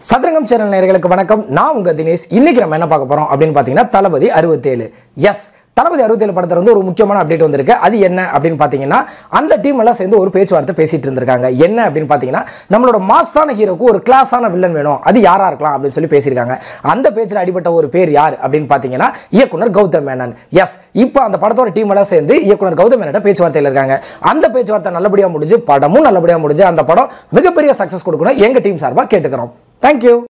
சதுரங்கம் சேனல் நேயர்களுக்கு வணக்கம் நான் உங்க தினேஷ் இன்னைக்கு நம்ம என்ன பார்க்க போறோம் அப்படின்னு பார்த்தீங்கன்னா தளபதி அறுபத்தேழு எஸ் தளபதி அறுபத்தேழு படத்துல இருந்து ஒரு முக்கியமான அப்டேட் வந்திருக்கு அது என்ன அப்படின்னு பார்த்தீங்கன்னா அந்த டீம் எல்லாம் சேர்ந்து ஒரு பேச்சுவார்த்தை பேசிட்டு இருந்திருக்காங்க என்ன அப்படின்னு பார்த்தீங்கன்னா நம்மளோட மாசான ஹீரோக்கு ஒரு கிளாஸான வில்லன் வேணும் அது யாரா இருக்கலாம் அப்படின்னு சொல்லி பேசியிருக்காங்க அந்த பேச்சில் அடிபட்ட ஒரு பேர் யார் அப்படின்னு பார்த்தீங்கன்னா இயக்குனர் கௌதம் மேனன் எஸ் இப்போ அந்த படத்தோட டீம் எல்லாம் சேர்ந்து இயக்குனர் கௌதம் மேனன் பேச்சுவார்த்தையில் இருக்காங்க அந்த பேச்சுவார்த்தை நல்லபடியாக முடிஞ்சு படமும் நல்லபடியாக முடிஞ்சு அந்த படம் மிகப்பெரிய சக்ஸஸ் கொடுக்கணும் எங்க டீம் சார்பாக கேட்டுக்கிறோம் தேங்க்யூ